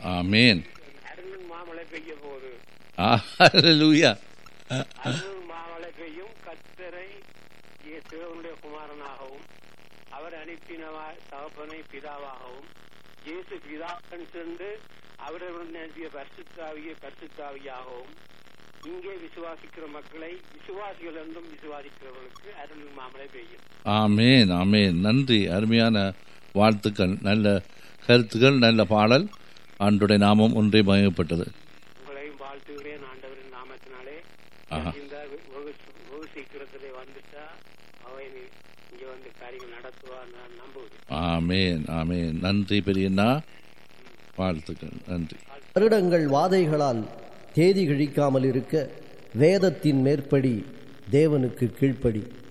ஆமேன் அருளும் மாமழை பெய்ய போகுது ஹalleluya அருளும் மாமழை பெய்யும் கத்தரை தேவனுடைய குமாரனாகவும் அவர் அனுப்பினவா தகப்பனை பிதாவாகவும் இயேசு பிதாக்கன் சென்று அவருடன் அனுப்பிய பரிசுத்தாவிய பரிசுத்தாவியாகவும் இங்கே விசுவாசிக்கிற மக்களை விசுவாசிகள் என்றும் விசுவாசிக்கிறவர்களுக்கு அருளும் மாமழை பெய்யும் ஆமேன் ஆமேன் நன்றி அருமையான வாழ்த்துக்கள் நல்ல கருத்துக்கள் நல்ல பாடல் ஆண்டுடைய நாமம் ஒன்றே மயப்பட்டது உங்களையும் வாழ்த்துகிறேன் ஆண்டவரின் நாமத்தினாலே ஆஹா. இந்த வெகு வெகு சீக்கிரத்திலே வந்துட்டா அவை இங்க வந்து காரியங்கள் நடத்துவா நான் நம்புகிறேன் ஆமேன் ஆமேன் நன்றி பெரியண்ணா வாழ்த்துக்கள் நன்றி வருடங்கள் வாதைகளால் தேதி கிழிக்காமல் இருக்க வேதத்தின் மேற்படி தேவனுக்கு கீழ்ப்படி